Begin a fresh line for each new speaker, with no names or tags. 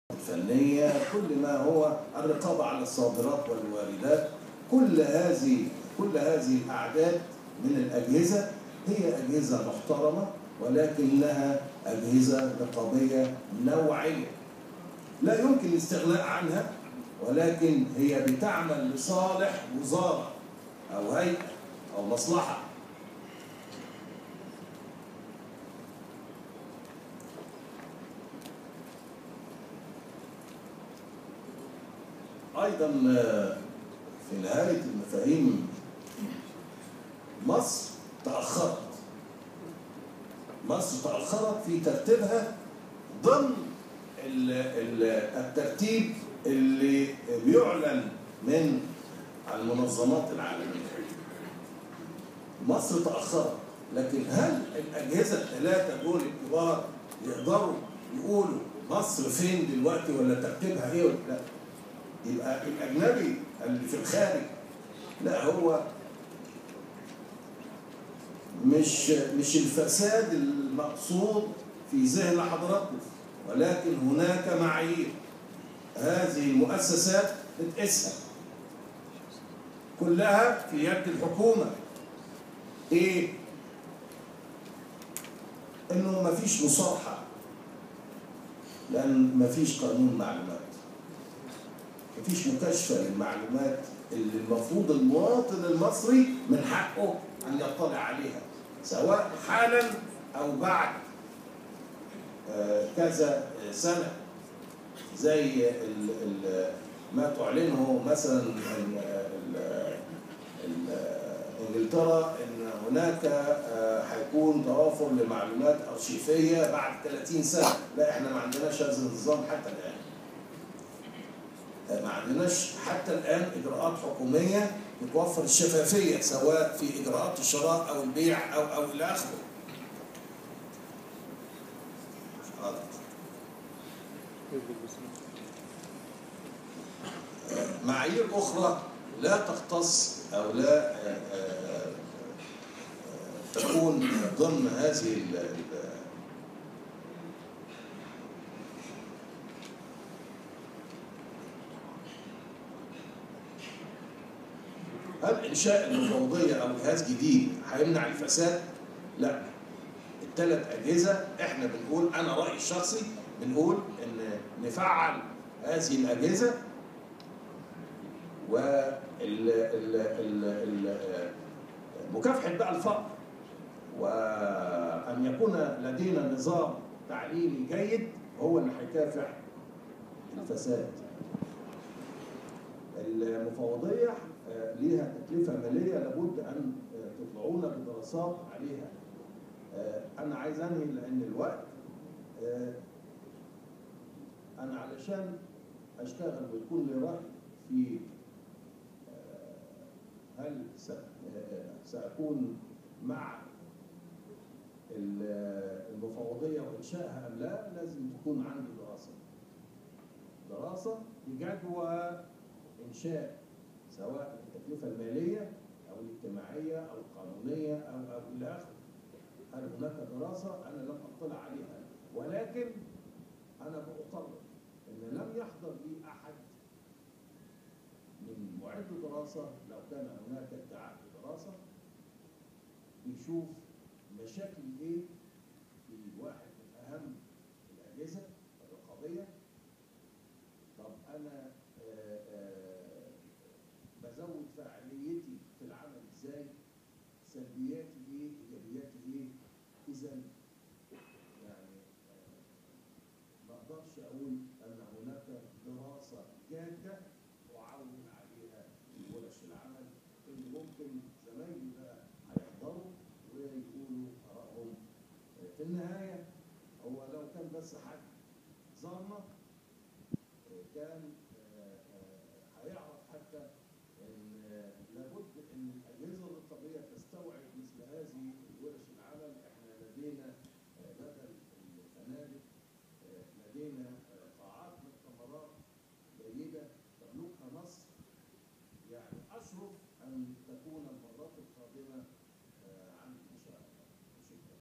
الفنية كل ما هو الرقابة على الصادرات والواردات كل هذه كل هذه الأعداد من الأجهزة هي أجهزة محترمة ولكنها أجهزة رقابية نوعية لا يمكن الاستغناء عنها ولكن هي بتعمل لصالح وزارة أو هيئة أو مصلحة أيضا في نهاية المفاهيم مصر تأخرت مصر تأخرت في ترتيبها ضمن ال- ال- الترتيب اللي بيعلن من المنظمات العالمية مصر تأخرت لكن هل الأجهزة الثلاثة دول الكبار يقدروا يقولوا مصر فين دلوقتي ولا ترتيبها ايه ولا لا يبقى الأجنبي اللي في الخارج لا هو مش مش الفساد المقصود في ذهن حضراتكم ولكن هناك معايير هذه المؤسسات بتقيسها كلها في يد الحكومة ايه انه مفيش مصالحة لان مفيش قانون معلومات مفيش مكاشفة للمعلومات اللي المفروض المواطن المصري من حقه ان يطلع عليها سواء حالا او بعد آه، كذا سنة زي ال ال ما تعلنه مثلا ال- ال- ال- انجلترا ان هناك آه، هيكون توافر لمعلومات ارشيفيه بعد 30 سنه، لا احنا ما عندناش هذا النظام حتى الان. آه، ما عندناش حتى الان اجراءات حكوميه بتوفر الشفافيه سواء في اجراءات الشراء او البيع او او الى اخره. حاضر. معايير أخرى لا تختص أو لا آه، آه، آه، تكون ضمن هذه ال- ال- هل إنشاء المفوضية أو جهاز جديد هيمنع الفساد؟ لا الثلاث أجهزة إحنا بنقول أنا رأيي الشخصي بنقول إن نفعل هذه الأجهزة ومكافحة بقى الفقر وأن يكون لدينا نظام تعليمي جيد هو اللي هيكافح الفساد المفوضية آه، ليها تكلفة مالية لابد أن آه، تطلعونا بدراسات عليها آه، أنا عايز أنهي لأن الوقت آه، أنا علشان أشتغل ويكون لي رأي في هل س- سأكون مع ال- المفوضية وإنشائها أم لا لازم تكون عندي دراسة دراسة بجدوى إنشاء سواء التكلفة المالية أو الاجتماعية أو القانونية أو أو إلى آخره هل هناك دراسة أنا لم أطلع عليها ولكن أنا بأقرر أن لم يحضر لي أحد من معد دراسة لو كان هناك ادعاء دراسة يشوف مشاكل ايه في واحد من اهم الاجهزة الرقابية طب انا آه، آه، بزود فعاليتي في العمل ازاي سلبياتي ايه ايجابياتي ايه اذا يعني آه، ما اقدرش اقول ان هناك دراسة جادة وعون عليها في ورش العمل اللي ممكن زمايلي بقى هيحضروا ويقولوا ارائهم في النهايه هو لو كان بس حد ظلمه كان